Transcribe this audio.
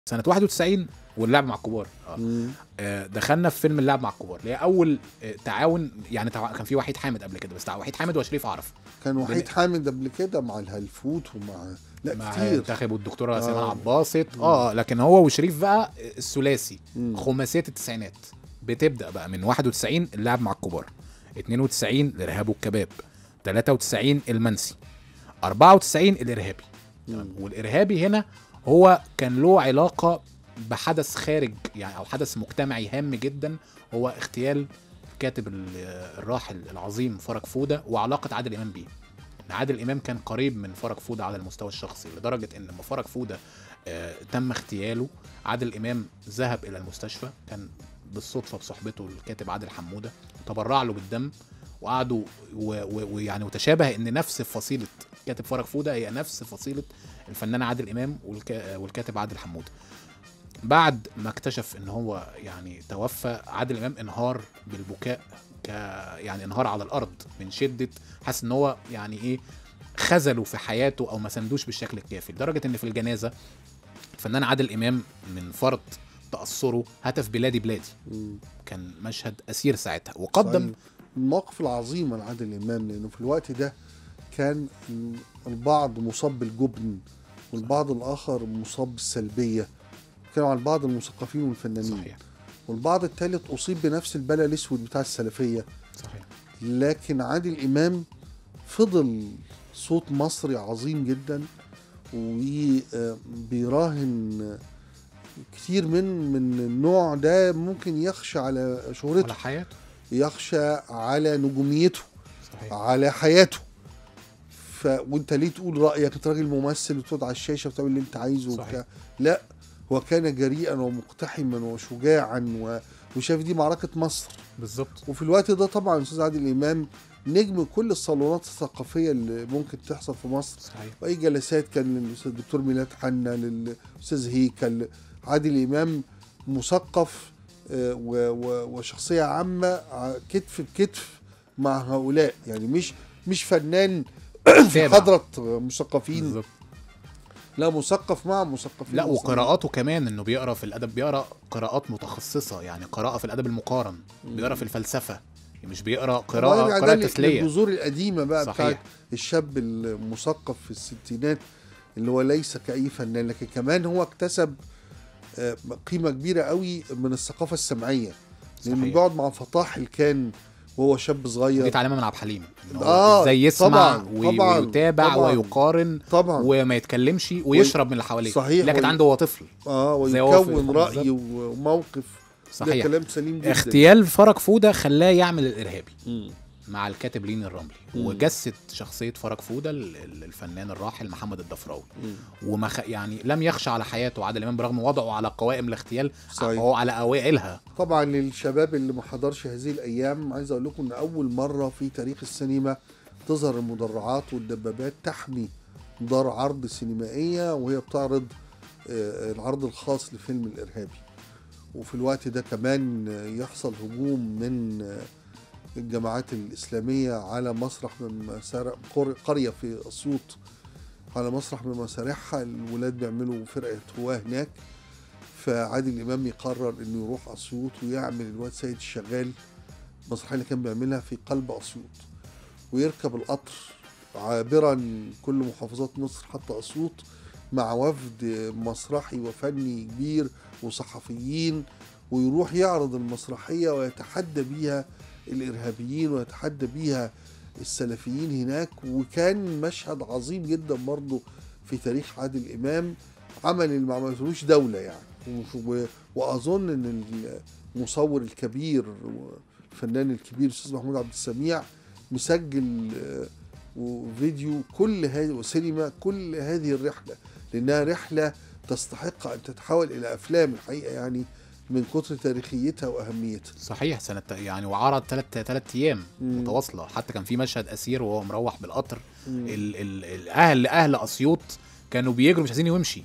سنه 91 واللعب مع الكبار آه. مم. آه، دخلنا في فيلم اللعب مع الكبار اللي هي اول آه، تعاون يعني تع... كان في وحيد حامد قبل كده بس تع... وحيد حامد وشريف عرف كان وحيد بن- حامد قبل كده مع الهلفوت ومع لا مع كتير منتخب والدكتوره آه. سيمان عباسط اه لكن هو وشريف بقى الثلاثي مم. خماسيه التسعينات بتبدا بقى من 91 اللعب مع الكبار 92 الارهاب والكباب 93 المنسي 94 الارهابي مم. والارهابي هنا هو كان له علاقه بحدث خارج يعني او حدث مجتمعي هام جدا هو اغتيال كاتب ال- الراحل العظيم فرج فوده وعلاقه عادل امام بيه ان عادل امام كان قريب من فرج فوده على المستوى الشخصي لدرجه ان لما فرج فوده آه، تم اغتياله عادل امام ذهب الى المستشفى كان بالصدفه بصحبته الكاتب عادل حموده تبرع له بالدم وقعدوا و- و- ويعني وتشابه ان نفس فصيله كاتب فرج فوده هي نفس فصيله الفنان عادل امام والك... والكاتب عادل حموده بعد ما اكتشف ان هو يعني توفى عادل امام انهار بالبكاء ك يعني انهار على الارض من شده حاسس ان هو يعني ايه خذله في حياته او ما سندوش بالشكل الكافي لدرجه ان في الجنازه الفنان عادل امام من فرط تاثره هتف بلادي بلادي مم. كان مشهد اسير ساعتها وقدم صحيح. المواقف العظيمة لعادل إمام لأنه في الوقت ده كان البعض مصاب بالجبن والبعض الآخر مصاب بالسلبية كانوا عن بعض المثقفين والفنانين صحيح والبعض الثالث أصيب بنفس البلا الأسود بتاع السلفية صحيح لكن عادل إمام فضل صوت مصري عظيم جدا وبيراهن كتير من من النوع ده ممكن يخشى على شهرته على حياته يخشى على نجوميته صحيح على حياته ف... وانت ليه تقول رايك انت راجل ممثل وتقعد على الشاشه وتعمل اللي انت عايزه صحيح. وبتاع لا هو كان جريئا ومقتحما وشجاعا و... وشاف دي معركه مصر بالظبط وفي الوقت ده طبعا الاستاذ عادل امام نجم كل الصالونات الثقافيه اللي ممكن تحصل في مصر صحيح واي جلسات كان للاستاذ الدكتور ميلاد حنا للاستاذ هيكل عادل امام مثقف آه، و- و- وشخصيه عامه ع- كتف بكتف مع هؤلاء يعني مش مش فنان في تابع. حضره مثقفين بالظبط لا مثقف مع مثقفين لا مصريين. وقراءاته كمان انه بيقرا في الادب بيقرا قراءات متخصصه يعني قراءه في الادب المقارن بيقرا في الفلسفه مش بيقرا قراءه ويرجع ده قراءه لل- تسليه للجذور القديمه بقى صحيح. بتاعت الشاب المثقف في الستينات اللي هو ليس كأي فنان لكن كمان هو اكتسب آه، قيمة كبيرة قوي من الثقافة السمعية لأنه صحيح. بيقعد مع فطاح كان وهو شاب دي صغير اتعلمها من عبد الحليم إن هو آه، ازاي يسمع طبعاً، وي- طبعاً، ويتابع طبعاً. ويقارن طبعا وما يتكلمش ويشرب من اللي حواليه صحيح، لكن وي- عنده هو طفل اه زي هو في- ويكون رأي وموقف ده صحيح كلام سليم جدا اغتيال فرج فوده خلاه يعمل الارهابي مم. مع الكاتب لين الرملي مم. وجسد شخصيه فرج فوده ال- ال- الفنان الراحل محمد الضفراوي مم. وما خ... يعني لم يخشى على حياته عادل امام برغم وضعه على قوائم الاغتيال صحيح. هو على اوائلها طبعا للشباب اللي ما حضرش هذه الايام عايز اقول لكم ان اول مره في تاريخ السينما تظهر المدرعات والدبابات تحمي دار عرض سينمائيه وهي بتعرض آه، العرض الخاص لفيلم الارهابي وفي الوقت ده كمان آه، يحصل هجوم من آه، الجماعات الاسلاميه على مسرح من مسارح قر- قريه في اسيوط على مسرح من مسارحها الولاد بيعملوا فرقه هواه هناك فعادل امام يقرر انه يروح اسيوط ويعمل الواد سيد الشغال المسرحيه اللي كان بيعملها في قلب اسيوط ويركب القطر عابرا كل محافظات مصر حتى اسيوط مع وفد مسرحي وفني كبير وصحفيين ويروح يعرض المسرحيه ويتحدى بيها الارهابيين ويتحدى بيها السلفيين هناك وكان مشهد عظيم جدا برضه في تاريخ عادل امام عمل اللي ما عملتلوش دوله يعني و- و- واظن ان المصور الكبير والفنان الكبير الاستاذ محمود عبد السميع مسجل آه، وفيديو كل هذه وسينما كل هذه الرحله لانها رحله تستحق ان تتحول الى افلام الحقيقه يعني من كتر تاريخيتها واهميتها صحيح سنه يعني وعرض ثلاث ثلاث ايام مم. متواصله حتى كان في مشهد اسير وهو مروح بالقطر مم. ال ال الاهل اهل اسيوط كانوا بيجروا مش عايزين يمشي